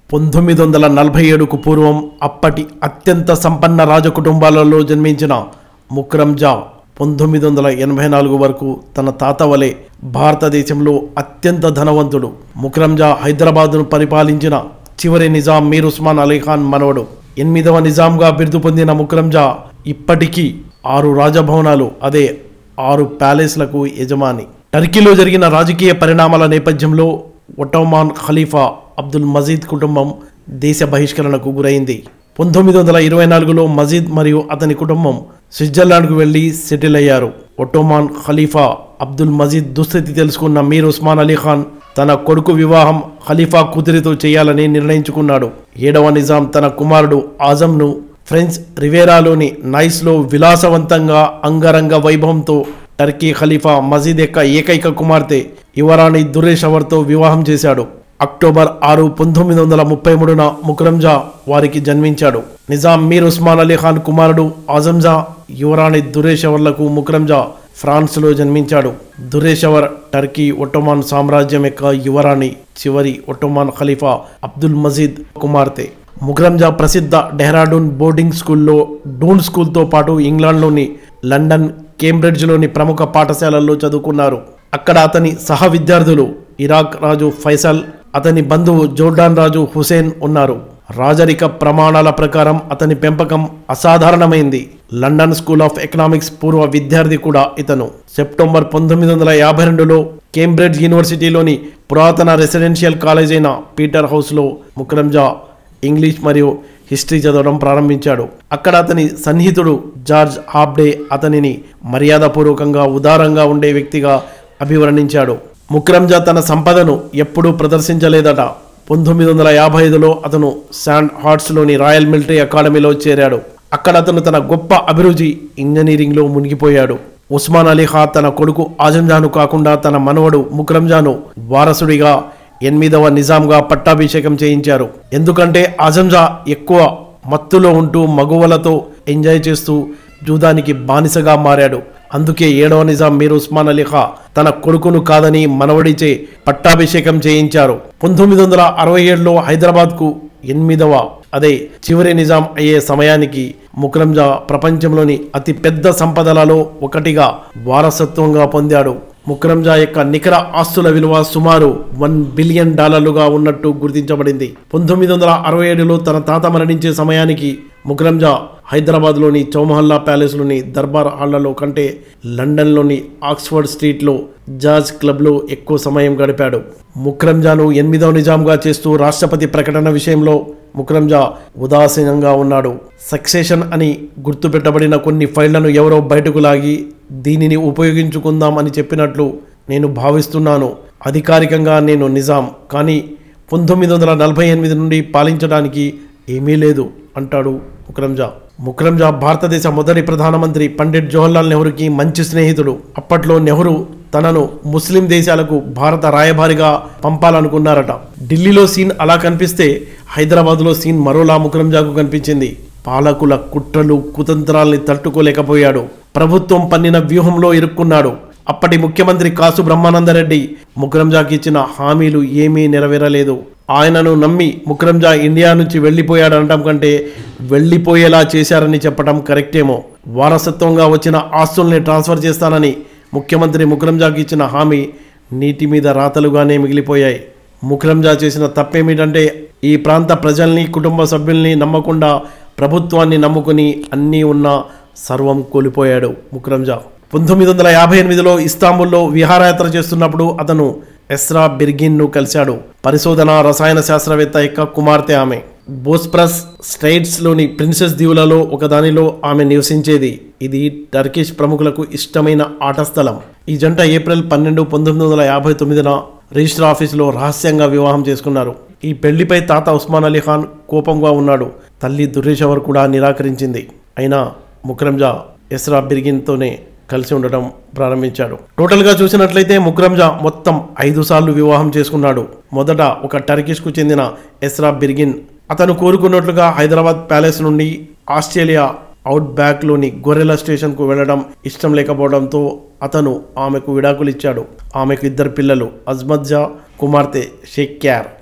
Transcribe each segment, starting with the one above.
పంతొమ్మిది వందల నలభై ఏడుకు పూర్వం అప్పటి అత్యంత సంపన్న రాజకుటుంబాలలో జన్మించిన ముక్రంజా పంతొమ్మిది వందల ఎనభై నాలుగు వరకు తన తాత వలె భారతదేశంలో అత్యంత ధనవంతుడు ముక్రంజా హైదరాబాదును పరిపాలించిన చివరి నిజాం మీర్ ఉస్మాన్ అలీ ఖాన్ మనవడు ఎనిమిదవ నిజాంగా బిరుదు పొందిన ముక్రంజా ఇప్పటికీ ఆరు రాజభవనాలు అదే ఆరు ప్యాలెస్లకు యజమాని టర్కీలో జరిగిన రాజకీయ పరిణామాల నేపథ్యంలో ఒటోమాన్ ఖలీఫా అబ్దుల్ మజీద్ కుటుంబం దేశ బహిష్కరణకు గురైంది పంతొమ్మిది వందల ఇరవై నాలుగులో మజీద్ మరియు అతని కుటుంబం స్విట్జర్లాండ్కు వెళ్లి సెటిల్ అయ్యారు ఒటోమాన్ ఖలీఫా అబ్దుల్ మజీద్ దుస్థితి తెలుసుకున్న మీర్ ఉస్మాన్ అలీ ఖాన్ తన కొడుకు వివాహం ఖలీఫా కూతురితో చేయాలని నిర్ణయించుకున్నాడు ఏడవ నిజాం తన కుమారుడు ఆజంను ఫ్రెంచ్ రివేరాలోని నైస్లో విలాసవంతంగా అంగరంగ వైభవంతో టర్కీ ఖలీఫా మజీద్ యొక్క ఏకైక కుమార్తె యువరాణి దురేషవర్తో వివాహం చేశాడు అక్టోబర్ ఆరు పంతొమ్మిది వందల ముప్పై మూడున ముకరంజా వారికి జన్మించాడు నిజాం మీర్ ఉస్మాన్ అలీ ఖాన్ కుమారుడు ఆజంజా యువరాణి దురేషవర్లకు ముకరంజా ఫ్రాన్స్లో జన్మించాడు దురేషవర్ టర్కీ ఒట్టోమాన్ సామ్రాజ్యం యొక్క యువరాణి చివరి ఒట్టోమాన్ ఖలీఫా అబ్దుల్ మజీద్ కుమార్తె ముగ్రంజా ప్రసిద్ధ డెహ్రాడూన్ బోర్డింగ్ స్కూల్లో డూన్ స్కూల్తో పాటు ఇంగ్లాండ్లోని లండన్ కేంబ్రిడ్జ్లోని ప్రముఖ పాఠశాలల్లో చదువుకున్నారు అక్కడ అతని సహ విద్యార్థులు ఇరాక్ రాజు ఫైసల్ అతని బంధువు జోర్డాన్ రాజు హుసేన్ ఉన్నారు రాజరిక ప్రమాణాల ప్రకారం అతని పెంపకం అసాధారణమైంది లండన్ స్కూల్ ఆఫ్ ఎకనామిక్స్ పూర్వ విద్యార్థి కూడా ఇతను సెప్టెంబర్ పంతొమ్మిది వందల యాభై రెండులో కేంబ్రిడ్జ్ యూనివర్సిటీలోని పురాతన రెసిడెన్షియల్ కాలేజ్ అయిన పీటర్ హౌస్లో ముక్రంజా ఇంగ్లీష్ మరియు హిస్టరీ చదవడం ప్రారంభించాడు అక్కడ అతని సన్నిహితుడు జార్జ్ హాబ్డే అతనిని మర్యాదపూర్వకంగా ఉదారంగా ఉండే వ్యక్తిగా అభివర్ణించాడు ముక్రంజా తన సంపదను ఎప్పుడూ ప్రదర్శించలేదట పంతొమ్మిది వందల యాభై ఐదులో అతను శాండ్ హార్ట్స్లోని రాయల్ మిలిటరీ అకాడమీలో చేరాడు అక్కడ అతను తన గొప్ప అభిరుచి ఇంజనీరింగ్లో మునిగిపోయాడు ఉస్మాన్ అలీ ఖా తన కొడుకు ఆజంజాను కాకుండా తన మనవడు ముక్రంజాను వారసుడిగా ఎనిమిదవ నిజాంగా పట్టాభిషేకం చేయించారు ఎందుకంటే ఆజంజా ఎక్కువ మత్తులో ఉంటూ మగువలతో ఎంజాయ్ చేస్తూ జూదానికి బానిసగా మారాడు అందుకే ఏడవ నిజాం మీర్ ఉస్మాన్ అలీ ఖా తన కొడుకును కాదని మనవడిచే పట్టాభిషేకం చేయించారు పంతొమ్మిది వందల అరవై ఏడులో హైదరాబాద్కు ఎనిమిదవ అదే చివరి నిజాం అయ్యే సమయానికి ముక్రంజా ప్రపంచంలోని అతి పెద్ద సంపదలలో ఒకటిగా వారసత్వంగా పొందాడు ముక్రంజా యొక్క నికర ఆస్తుల విలువ సుమారు వన్ బిలియన్ డాలర్లుగా ఉన్నట్టు గుర్తించబడింది పంతొమ్మిది వందల అరవై ఏడులో తన తాత మరణించే సమయానికి ముక్రంజా హైదరాబాద్లోని చౌమహల్లా ప్యాలెస్లోని దర్బార్ హాళ్లలో కంటే లండన్లోని ఆక్స్ఫర్డ్ స్ట్రీట్లో జాజ్ క్లబ్లో ఎక్కువ సమయం గడిపాడు ముక్రంజాను ఎనిమిదవ నిజాంగా చేస్తూ రాష్ట్రపతి ప్రకటన విషయంలో ముక్రంజా ఉదాసీనంగా ఉన్నాడు సక్సెషన్ అని గుర్తుపెట్టబడిన కొన్ని ఫైళ్లను ఎవరో బయటకు లాగి దీనిని ఉపయోగించుకుందాం అని చెప్పినట్లు నేను భావిస్తున్నాను అధికారికంగా నేను నిజాం కానీ పంతొమ్మిది వందల నలభై ఎనిమిది నుండి పాలించడానికి ఏమీ లేదు అంటాడు ముక్రంజా ముక్రంజా భారతదేశ మొదటి ప్రధానమంత్రి పండిట్ జవహర్లాల్ నెహ్రూకి మంచి స్నేహితుడు అప్పట్లో నెహ్రూ తనను ముస్లిం దేశాలకు భారత రాయబారిగా పంపాలనుకున్నారట ఢిల్లీలో సీన్ అలా కనిపిస్తే హైదరాబాద్లో సీన్ మరోలా ముక్రంజాకు కనిపించింది పాలకుల కుట్రలు కుతంత్రాల్ని తట్టుకోలేకపోయాడు ప్రభుత్వం పన్నిన వ్యూహంలో ఇరుక్కున్నాడు అప్పటి ముఖ్యమంత్రి కాసు బ్రహ్మానందరెడ్డి ముక్రంజాకి ఇచ్చిన హామీలు ఏమీ నెరవేరలేదు ఆయనను నమ్మి ముక్రంజా ఇండియా నుంచి వెళ్ళిపోయాడనటం కంటే వెళ్ళిపోయేలా చేశారని చెప్పడం కరెక్టేమో వారసత్వంగా వచ్చిన ఆస్తుల్ని ట్రాన్స్ఫర్ చేస్తానని ముఖ్యమంత్రి ముక్రంజాకి ఇచ్చిన హామీ నీటి మీద రాతలుగానే మిగిలిపోయాయి ముక్రంజా చేసిన తప్పేమిటంటే ఈ ప్రాంత ప్రజల్ని కుటుంబ సభ్యుల్ని నమ్మకుండా ప్రభుత్వాన్ని నమ్ముకుని అన్నీ ఉన్న సర్వం కోల్పోయాడు ముక్రంజా పంతొమ్మిది వందల యాభై ఎనిమిదిలో ఇస్తాంబుల్లో విహారయాత్ర చేస్తున్నప్పుడు అతను ఎస్రా బిర్గిన్ను కలిశాడు పరిశోధన రసాయన శాస్త్రవేత్త యొక్క కుమార్తె ఆమె బోస్ప్రస్ స్ట్రైట్స్లోని ప్రిన్సెస్ దీవులలో ఒకదానిలో ఆమె నివసించేది ఇది టర్కిష్ ప్రముఖులకు ఇష్టమైన ఆట స్థలం ఈ జంట ఏప్రిల్ పన్నెండు పంతొమ్మిది వందల యాభై తొమ్మిదిన రిజిస్టర్ ఆఫీసులో రహస్యంగా వివాహం చేసుకున్నారు ఈ పెళ్లిపై తాత ఉస్మాన్ అలీ ఖాన్ కోపంగా ఉన్నాడు తల్లి దుర్రేషవర్ కూడా నిరాకరించింది అయినా ముక్రంజా ఎస్రా బిర్గిన్తోనే కలిసి ఉండటం ప్రారంభించాడు టోటల్గా చూసినట్లయితే ముక్రంజా మొత్తం ఐదు సార్లు వివాహం చేసుకున్నాడు మొదట ఒక టర్కిష్కు చెందిన ఎస్రా బిర్గిన్ అతను కోరుకున్నట్లుగా హైదరాబాద్ ప్యాలెస్ నుండి ఆస్ట్రేలియా అవుట్ బ్యాక్లోని గొర్రెల స్టేషన్కు వెళ్ళడం ఇష్టం లేకపోవడంతో అతను ఆమెకు విడాకులు ఇచ్చాడు ఆమెకు ఇద్దరు పిల్లలు అజ్మత్ జా కుమార్తె షేక్ క్యార్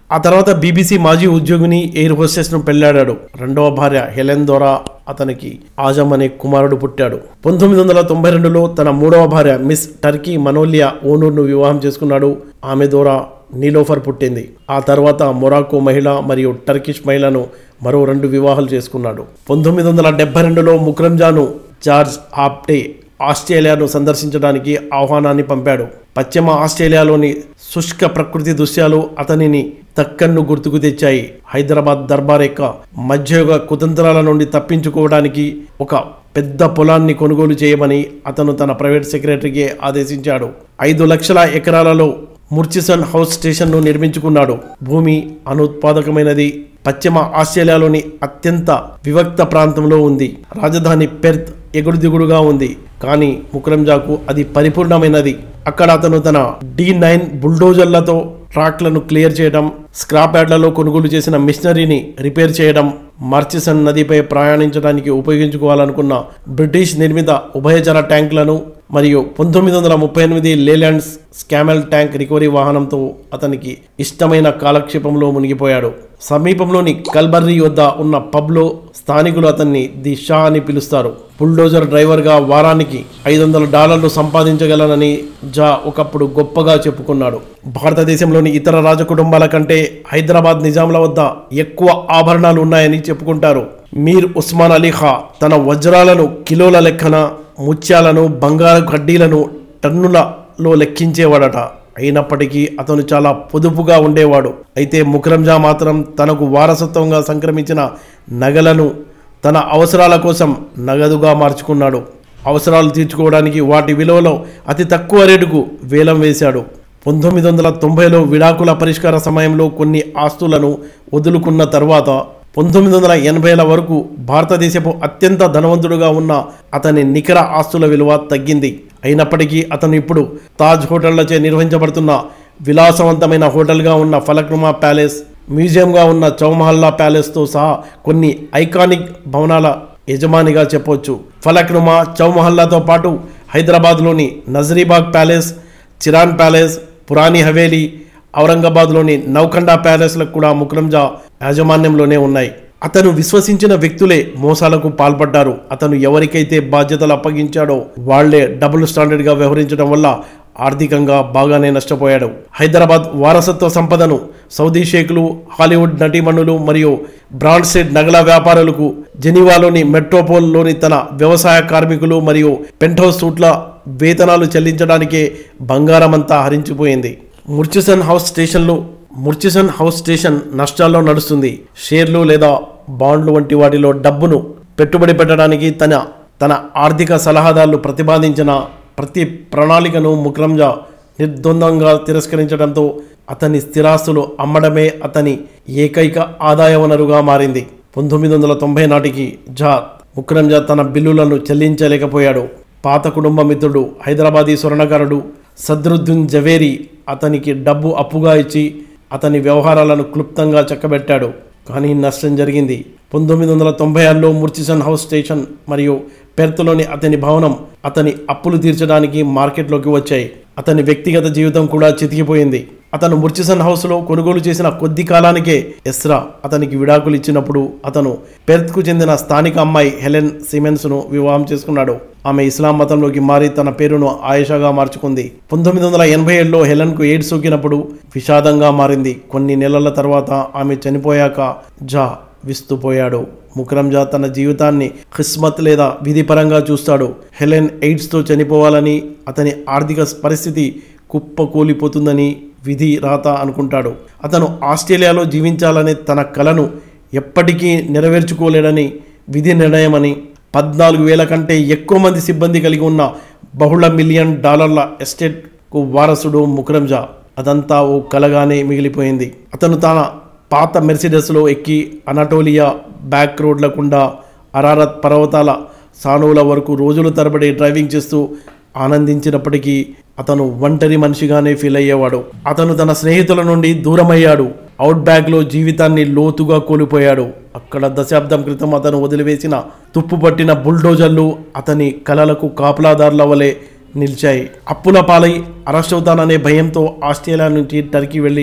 ఆ తర్వాత బీబీసీ మాజీ ఉద్యోగిని ఎయిర్ హోస్టెస్ ను పెళ్లాడాడు రెండవ భార్య హెలెన్ ద్వారా అతనికి ఆజం అనే కుమారుడు పుట్టాడు పంతొమ్మిది వందల తొంభై రెండులో తన మూడవ భార్య మిస్ టర్కీ మనోలియా ఓనూర్ను వివాహం చేసుకున్నాడు ఆమె ద్వారా నీలోఫర్ పుట్టింది ఆ తర్వాత మొరాకో మహిళ మరియు టర్కిష్ మహిళను మరో రెండు వివాహాలు చేసుకున్నాడు పంతొమ్మిది వందల డెబ్బై రెండులో ముక్రంజాను జార్జ్ ఆప్టే ఆస్ట్రేలియాను సందర్శించడానికి ఆహ్వానాన్ని పంపాడు పశ్చిమ ఆస్ట్రేలియాలోని శుష్క ప్రకృతి దృశ్యాలు అతనిని దక్కన్ను గుర్తుకు తెచ్చాయి హైదరాబాద్ దర్బార్ యొక్క మధ్యయుగ కుతంత్రాల నుండి తప్పించుకోవడానికి ఒక పెద్ద పొలాన్ని కొనుగోలు చేయమని అతను తన ప్రైవేట్ సెక్రటరీకి ఆదేశించాడు ఐదు లక్షల ఎకరాలలో ముర్చిసన్ హౌస్ స్టేషన్ను నిర్మించుకున్నాడు భూమి అనుత్పాదకమైనది పశ్చిమ ఆస్ట్రేలియాలోని అత్యంత వివక్త ప్రాంతంలో ఉంది రాజధాని పెర్త్ ఎగుడు దిగుడుగా ఉంది కానీ ముక్రంజాకు అది పరిపూర్ణమైనది అక్కడ అతను తన డి నైన్ బుల్డోజర్లతో ట్రాక్లను క్లియర్ చేయడం స్క్రాప్ యార్డ్లలో కొనుగోలు చేసిన మిషనరీని రిపేర్ చేయడం మార్చిసన్ నదిపై ప్రయాణించడానికి ఉపయోగించుకోవాలనుకున్న బ్రిటిష్ నిర్మిత ఉభయచర ట్యాంకులను మరియు పంతొమ్మిది వందల ముప్పై ఎనిమిది లేలాండ్స్ స్కామెల్ ట్యాంక్ రికవరీ వాహనంతో అతనికి ఇష్టమైన కాలక్షేపంలో మునిగిపోయాడు సమీపంలోని కల్బర్రీ వద్ద ఉన్న పబ్లో స్థానికులు అతన్ని ది షా అని పిలుస్తారు బుల్డోజర్ డ్రైవర్గా వారానికి ఐదు వందల డాలర్లు సంపాదించగలనని జా ఒకప్పుడు గొప్పగా చెప్పుకున్నాడు భారతదేశంలోని ఇతర రాజకుటుంబాల కంటే హైదరాబాద్ నిజాంల వద్ద ఎక్కువ ఆభరణాలు ఉన్నాయని చెప్పుకుంటారు మీర్ ఉస్మాన్ అలీ ఖా తన వజ్రాలను కిలోల లెక్కన ముత్యాలను బంగారు కడ్డీలను టన్నులలో లెక్కించేవాడట అయినప్పటికీ అతను చాలా పొదుపుగా ఉండేవాడు అయితే ముకరంజా మాత్రం తనకు వారసత్వంగా సంక్రమించిన నగలను తన అవసరాల కోసం నగదుగా మార్చుకున్నాడు అవసరాలు తీర్చుకోవడానికి వాటి విలువలో అతి తక్కువ రేటుకు వేలం వేశాడు పంతొమ్మిది వందల తొంభైలో విడాకుల పరిష్కార సమయంలో కొన్ని ఆస్తులను వదులుకున్న తర్వాత పంతొమ్మిది వందల ఎనభైల వరకు భారతదేశపు అత్యంత ధనవంతుడుగా ఉన్న అతని నికర ఆస్తుల విలువ తగ్గింది అయినప్పటికీ అతను ఇప్పుడు తాజ్ హోటళ్లచే నిర్వహించబడుతున్న విలాసవంతమైన హోటల్గా ఉన్న ఫలక్నుమా ప్యాలెస్ మ్యూజియంగా ఉన్న చౌమహల్లా ప్యాలెస్తో సహా కొన్ని ఐకానిక్ భవనాల యజమానిగా చెప్పొచ్చు ఫలక్నుమా చౌమహల్లాతో పాటు హైదరాబాద్లోని నజరీబాగ్ ప్యాలెస్ చిరాన్ ప్యాలెస్ పురాణి హవేలీ ఔరంగాబాద్లోని నౌకండా ప్యాలెస్లకు కూడా ముక్రంజా యాజమాన్యంలోనే ఉన్నాయి అతను విశ్వసించిన వ్యక్తులే మోసాలకు పాల్పడ్డారు అతను ఎవరికైతే బాధ్యతలు అప్పగించాడో వాళ్లే డబుల్ స్టాండర్డ్గా వ్యవహరించడం వల్ల ఆర్థికంగా బాగానే నష్టపోయాడు హైదరాబాద్ వారసత్వ సంపదను సౌదీ షేకులు హాలీవుడ్ నటీమణులు మరియు బ్రాండ్సెడ్ నగల వ్యాపారులకు జెనీవాలోని మెట్రోపోల్లోని తన వ్యవసాయ కార్మికులు మరియు పెంట్హౌస్ సూట్ల వేతనాలు చెల్లించడానికే బంగారమంతా హరించిపోయింది ముర్చిసన్ హౌస్ స్టేషన్లో ముర్చిసన్ హౌస్ స్టేషన్ నష్టాల్లో నడుస్తుంది షేర్లు లేదా బాండ్లు వంటి వాటిలో డబ్బును పెట్టుబడి పెట్టడానికి తన తన ఆర్థిక సలహాదారులు ప్రతిపాదించిన ప్రతి ప్రణాళికను ముక్రంజా నిర్ద్వందంగా తిరస్కరించడంతో అతని స్థిరాస్తులు అమ్మడమే అతని ఏకైక ఆదాయ వనరుగా మారింది పంతొమ్మిది వందల తొంభై నాటికి జా ముక్రంజా తన బిల్లులను చెల్లించలేకపోయాడు పాత కుటుంబ మిత్రుడు హైదరాబాదీ స్వర్ణకారుడు సద్రుద్దీన్ జవేరి అతనికి డబ్బు అప్పుగా ఇచ్చి అతని వ్యవహారాలను క్లుప్తంగా చక్కబెట్టాడు కానీ నష్టం జరిగింది పంతొమ్మిది వందల తొంభై ఆరులో ముర్చిసన్ హౌస్ స్టేషన్ మరియు పెర్త్లోని అతని భవనం అతని అప్పులు తీర్చడానికి మార్కెట్లోకి వచ్చాయి అతని వ్యక్తిగత జీవితం కూడా చితికిపోయింది అతను ముర్చిసన్ హౌస్లో కొనుగోలు చేసిన కొద్ది కాలానికే ఎస్రా అతనికి విడాకులు ఇచ్చినప్పుడు అతను పెర్త్కు చెందిన స్థానిక అమ్మాయి హెలెన్ సిమెన్స్ను వివాహం చేసుకున్నాడు ఆమె ఇస్లాం మతంలోకి మారి తన పేరును ఆయేషాగా మార్చుకుంది పంతొమ్మిది వందల ఎనభై ఏడులో హెలెన్కు ఎయిడ్స్ సోకినప్పుడు విషాదంగా మారింది కొన్ని నెలల తర్వాత ఆమె చనిపోయాక జా విస్తుపోయాడు ముకరంజా తన జీవితాన్ని ఖిస్మత్ లేదా విధిపరంగా చూస్తాడు హెలెన్ ఎయిడ్స్తో చనిపోవాలని అతని ఆర్థిక పరిస్థితి కుప్పకూలిపోతుందని విధి రాత అనుకుంటాడు అతను ఆస్ట్రేలియాలో జీవించాలనే తన కలను ఎప్పటికీ నెరవేర్చుకోలేడని విధి నిర్ణయమని పద్నాలుగు వేల కంటే ఎక్కువ మంది సిబ్బంది కలిగి ఉన్న బహుళ మిలియన్ డాలర్ల ఎస్టేట్కు వారసుడు ముకరంజా అదంతా ఓ కలగానే మిగిలిపోయింది అతను తన పాత మెర్సిడెస్లో ఎక్కి అనటోలియా బ్యాక్ రోడ్లకుండా అరారత్ పర్వతాల సానువుల వరకు రోజుల తరబడి డ్రైవింగ్ చేస్తూ ఆనందించినప్పటికీ అతను ఒంటరి మనిషిగానే ఫీల్ అయ్యేవాడు అతను తన స్నేహితుల నుండి దూరమయ్యాడు అవుట్ బ్యాగ్లో జీవితాన్ని లోతుగా కోల్పోయాడు అక్కడ దశాబ్దం క్రితం అతను వదిలివేసిన తుప్పు పట్టిన బుల్డోజర్లు అతని కలలకు కాపలాదారుల వలె నిలిచాయి అప్పుల పాలై అరెస్ట్ అవుతాననే భయంతో ఆస్ట్రేలియా నుంచి టర్కీ వెళ్ళి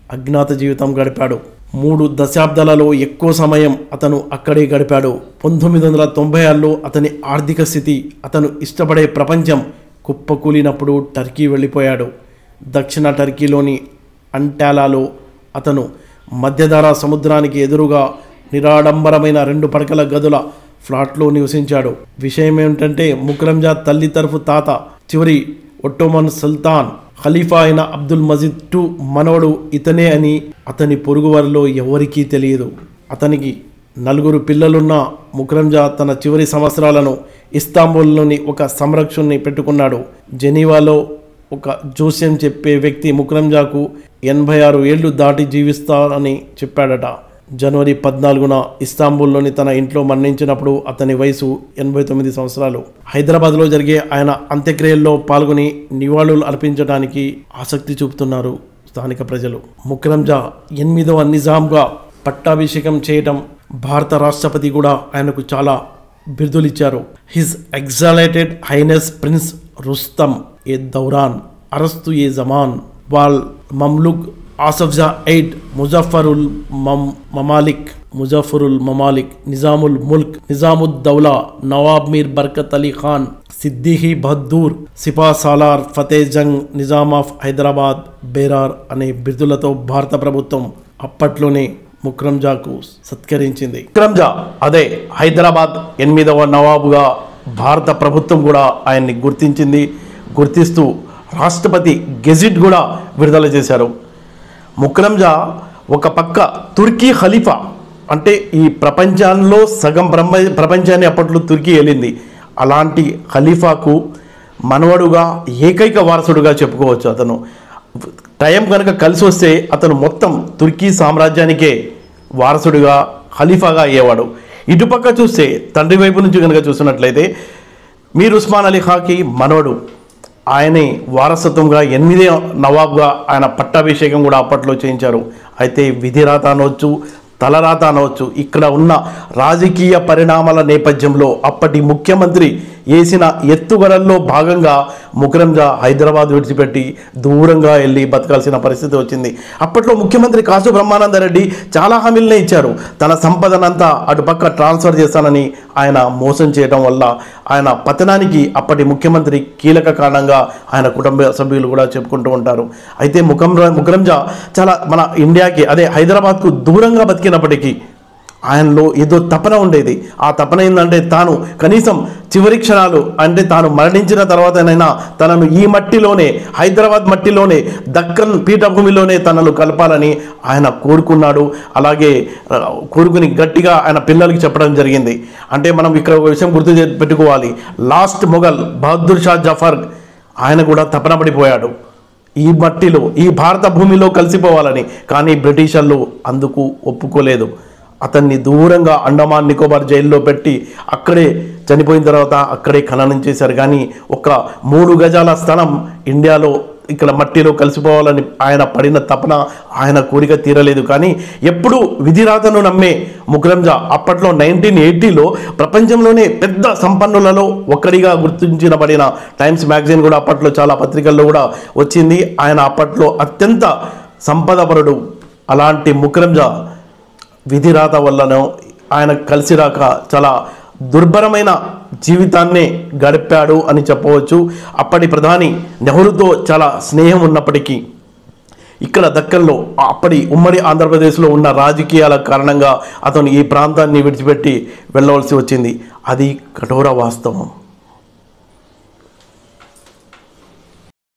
అజ్ఞాత జీవితం గడిపాడు మూడు దశాబ్దాలలో ఎక్కువ సమయం అతను అక్కడే గడిపాడు పంతొమ్మిది వందల తొంభై ఆరులో అతని ఆర్థిక స్థితి అతను ఇష్టపడే ప్రపంచం కుప్పకూలినప్పుడు టర్కీ వెళ్ళిపోయాడు దక్షిణ టర్కీలోని అంటాలాలో అతను మధ్యధరా సముద్రానికి ఎదురుగా నిరాడంబరమైన రెండు పడకల గదుల ఫ్లాట్లో నివసించాడు విషయం ఏమిటంటే ముక్రంజా తల్లి తరఫు తాత చివరి ఒట్టోమన్ సుల్తాన్ ఖలీఫా అయిన అబ్దుల్ మజీద్ టు మనవడు ఇతనే అని అతని పొరుగువారిలో ఎవరికీ తెలియదు అతనికి నలుగురు పిల్లలున్న ముక్రంజా తన చివరి సంవత్సరాలను ఇస్తాంబుల్లోని ఒక సంరక్షణని పెట్టుకున్నాడు జెనీవాలో ఒక జోస్యం చెప్పే వ్యక్తి ముక్రంజాకు ఎనభై ఆరు ఏళ్లు దాటి జీవిస్తారని చెప్పాడట జనవరి పద్నాలుగున ఇస్తాంబుల్లోని తన ఇంట్లో మరణించినప్పుడు అతని వయసు ఎనభై తొమ్మిది సంవత్సరాలు హైదరాబాద్లో జరిగే ఆయన అంత్యక్రియల్లో పాల్గొని నివాళులు అర్పించడానికి ఆసక్తి చూపుతున్నారు స్థానిక ప్రజలు ముక్రంజా ఎనిమిదవ నిజాంగా పట్టాభిషేకం చేయటం భారత రాష్ట్రపతి కూడా ఆయనకు చాలా బిరుదులిచ్చారు his exalted highness prince Rustam e Dauran Arastu e Zaman Wal Mamluk Asaf Jah eight Muzaffarul Mam Mamalik Muzaffarul Mamalik Nizamul Mulk Nizamud Daula Nawab Mir Barkat Ali Khan Siddiqi Bahadur Sipah Salar Fateh Jung Nizam of Hyderabad Berar అనే బిరుదులతో భారత ప్రభుత్వం అప్పట్లోనే ముక్రంజాకు సత్కరించింది ముక్రంజా అదే హైదరాబాద్ ఎనిమిదవ నవాబుగా భారత ప్రభుత్వం కూడా ఆయన్ని గుర్తించింది గుర్తిస్తూ రాష్ట్రపతి గెజిట్ కూడా విడుదల చేశారు ముక్రంజా ఒక పక్క తుర్కీ ఖలీఫా అంటే ఈ ప్రపంచంలో సగం ప్రపంచ ప్రపంచాన్ని అప్పట్లో తుర్కీ వెళ్ళింది అలాంటి ఖలీఫాకు మనవడుగా ఏకైక వారసుడుగా చెప్పుకోవచ్చు అతను టైం కనుక కలిసి వస్తే అతను మొత్తం తుర్కీ సామ్రాజ్యానికే వారసుడిగా ఖలీఫాగా అయ్యేవాడు ఇటుపక్క చూస్తే తండ్రి వైపు నుంచి కనుక చూసినట్లయితే మీర్ ఉస్మాన్ అలీ ఖాకి మనవడు ఆయనే వారసత్వంగా ఎనిమిదే నవాబ్గా ఆయన పట్టాభిషేకం కూడా అప్పట్లో చేయించారు అయితే విధిరాత అనవచ్చు తలరాత అనవచ్చు ఇక్కడ ఉన్న రాజకీయ పరిణామాల నేపథ్యంలో అప్పటి ముఖ్యమంత్రి వేసిన ఎత్తుగడల్లో భాగంగా ముకరంజా హైదరాబాద్ విడిచిపెట్టి దూరంగా వెళ్ళి బతకాల్సిన పరిస్థితి వచ్చింది అప్పట్లో ముఖ్యమంత్రి కాసు బ్రహ్మానందరెడ్డి చాలా హామీలనే ఇచ్చారు తన సంపదనంతా అటుపక్క ట్రాన్స్ఫర్ చేస్తానని ఆయన మోసం చేయడం వల్ల ఆయన పతనానికి అప్పటి ముఖ్యమంత్రి కీలక కారణంగా ఆయన కుటుంబ సభ్యులు కూడా చెప్పుకుంటూ ఉంటారు అయితే ముఖం ముకరంజా చాలా మన ఇండియాకి అదే హైదరాబాద్కు దూరంగా బతికినప్పటికీ ఆయనలో ఏదో తపన ఉండేది ఆ తపన ఏంటంటే తాను కనీసం చివరి క్షణాలు అంటే తాను మరణించిన తర్వాతనైనా తనను ఈ మట్టిలోనే హైదరాబాద్ మట్టిలోనే దక్కన్ పీఠభూమిలోనే తనను కలపాలని ఆయన కోరుకున్నాడు అలాగే ఆ, కోరుకుని గట్టిగా ఆయన పిల్లలకి చెప్పడం జరిగింది అంటే మనం ఇక్కడ ఒక విషయం గుర్తు చే- పెట్టుకోవాలి లాస్ట్ మొఘల్ బహదూర్ షా జఫర్ ఆయన కూడా తపన పడిపోయాడు ఈ మట్టిలో ఈ భారత భూమిలో కలిసిపోవాలని కానీ బ్రిటిషర్లు అందుకు ఒప్పుకోలేదు అతన్ని దూరంగా అండమాన్ నికోబార్ జైల్లో పెట్టి అక్కడే చనిపోయిన తర్వాత అక్కడే ఖననం చేశారు కానీ ఒక మూడు గజాల స్థలం ఇండియాలో ఇక్కడ మట్టిలో కలిసిపోవాలని ఆయన పడిన తపన ఆయన కోరిక తీరలేదు కానీ ఎప్పుడు విధిరాతను నమ్మే ముగ్రంజా అప్పట్లో నైన్టీన్ ఎయిటీలో ప్రపంచంలోనే పెద్ద సంపన్నులలో ఒకరిగా గుర్తించబడిన టైమ్స్ మ్యాగజైన్ కూడా అప్పట్లో చాలా పత్రికల్లో కూడా వచ్చింది ఆయన అప్పట్లో అత్యంత సంపదపరుడు అలాంటి ముక్రంజా విధిరాత వల్లనో ఆయన కలిసి రాక చాలా దుర్భరమైన జీవితాన్నే గడిపాడు అని చెప్పవచ్చు అప్పటి ప్రధాని నెహ్రూతో చాలా స్నేహం ఉన్నప్పటికీ ఇక్కడ దక్కన్లో అప్పటి ఉమ్మడి ఆంధ్రప్రదేశ్లో ఉన్న రాజకీయాల కారణంగా అతను ఈ ప్రాంతాన్ని విడిచిపెట్టి వెళ్ళవలసి వచ్చింది అది కఠోర వాస్తవం